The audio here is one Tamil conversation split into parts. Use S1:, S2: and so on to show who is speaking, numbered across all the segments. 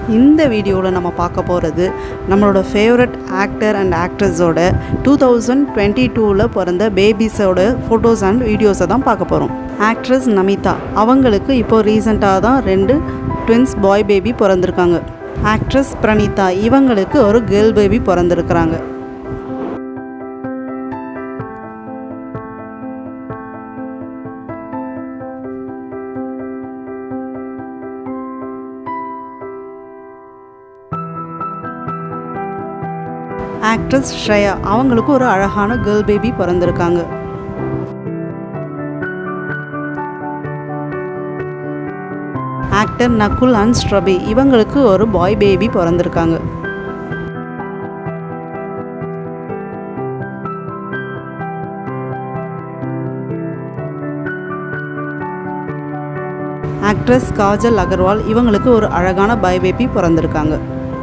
S1: இந்த வீடியோவில் நம்ம பார்க்க போகிறது நம்மளோட ஃபேவரட் ஆக்டர் அண்ட் ஆக்ட்ரஸோட டூ தௌசண்ட் டுவெண்ட்டி டூவில் பிறந்த பேபிஸோட ஃபோட்டோஸ் அண்ட் வீடியோஸை தான் பார்க்க போகிறோம் ஆக்ட்ரஸ் நமிதா அவங்களுக்கு இப்போ ரீசெண்டாக தான் ரெண்டு ட்வின்ஸ் பாய் பேபி பிறந்திருக்காங்க ஆக்ட்ரஸ் பிரணீதா இவங்களுக்கு ஒரு கேர்ள் பேபி பிறந்திருக்கிறாங்க ஆக்ட்ரஸ் ஸ்ரேயா அவங்களுக்கு ஒரு அழகான கேர்ள் பேபி பிறந்திருக்காங்க ஆக்டர் நகுல் அண்ட் ஸ்ட்ரபி இவங்களுக்கு ஒரு பாய் பேபி பிறந்திருக்காங்க ஆக்ட்ரஸ் காஜல் அகர்வால் இவங்களுக்கு ஒரு அழகான பாய் பேபி பிறந்திருக்காங்க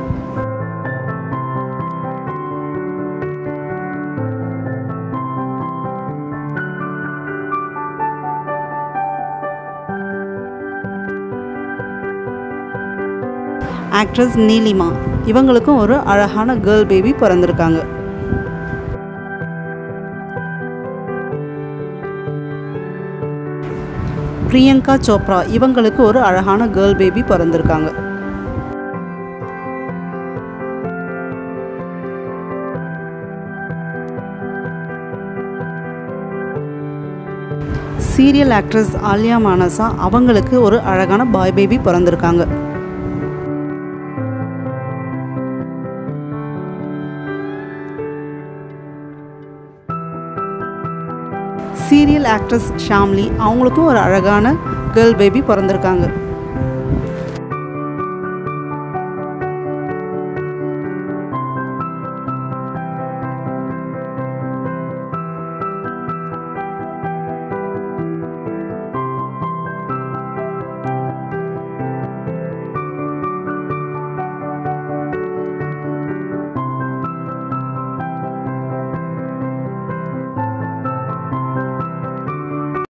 S1: ஆக்ட்ரஸ் நீலிமா இவங்களுக்கும் ஒரு அழகான கேர்ள் பேபி பிறந்திருக்காங்க பிரியங்கா சோப்ரா இவங்களுக்கு ஒரு அழகான கேர்ள் பேபி பிறந்திருக்காங்க சீரியல் ஆக்ட்ரஸ் ஆலியா மானசா அவங்களுக்கு ஒரு அழகான பாய் பேபி பிறந்திருக்காங்க சீரியல் ஆக்ட்ரஸ் ஷாம்லி அவங்களுக்கும் ஒரு அழகான கேர்ள் பேபி பிறந்திருக்காங்க